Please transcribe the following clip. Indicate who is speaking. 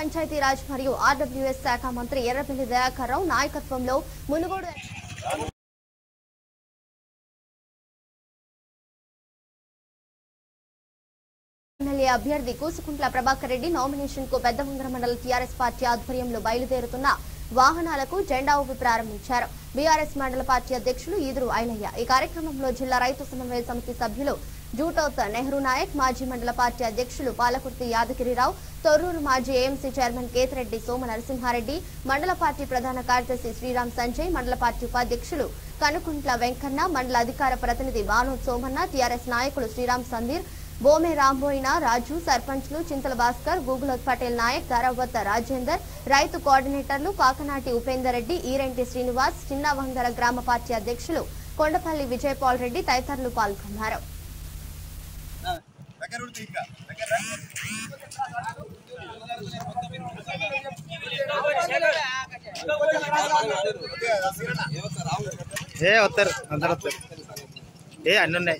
Speaker 1: పంచాయతీరాజ్ మరియు ఆర్డబ్ల్యూఎస్ శాఖ మంత్రి ఎర్రపల్లి దయాకర్ రావు నాయకత్వంలో మునుగోడు ఎమ్మెల్యే అభ్యర్థి కూసుకుంట్ల ప్రభాకర్ రెడ్డి నామినేషన్ కు పెద్దవంగర మండల టీఆర్ఎస్ పార్టీ ఆధ్వర్యంలో బయలుదేరుతున్న వాహనాలకు జెండా ఊపి ప్రారంభించారు బీఆర్ఎస్ మండల పార్టీ అధ్యక్షులు ఈదురు ఐలయ్య ఈ కార్యక్రమంలో జిల్లా రైతు సమన్వయ సమితి సభ్యులు జూటౌత్ నెహ్రూ నాయక్ మాజీ మండల పార్టీ అధ్యక్షులు పాలకుర్తి యాదగిరిరావు తొర్రూరు మాజీ ఏఎంసీ చైర్మన్ కేతిరెడ్డి సోమ నరసింహారెడ్డి మండల పార్టీ ప్రధాన కార్యదర్శి శ్రీరామ్ సంజయ్ మండల పార్టీ ఉపాధ్యక్షులు కనుకుంట్ల వెంకన్న మండల అధికార ప్రతినిధి బానోద్ సోమన్న టీఆర్ఎస్ నాయకులు శ్రీరామ్ సందీర్ బోమే రాంబోయిన రాజు సర్పంచ్లు చింతల భాస్కర్ గూగులోత్ పటేల్ నాయక్ ధారావత్ రాజేందర్ రైతు కోఆర్డినేటర్లు కాకనాటి ఉపేందర్ రెడ్డి ఈరెంటి శ్రీనివాస్ చిన్నవంగర గ్రామ పార్టీ అధ్యక్షులు కొండపల్లి విజయపాల్ రెడ్డి తదితరులు పాల్గొన్నారు
Speaker 2: దగ్గర ఉంటే ఇంకా దగ్గర రా. ఓకే, రసీరన్న.
Speaker 3: ఏ వస్తారు అందరు వస్తారు ఏ అన్ని ఉన్నాయి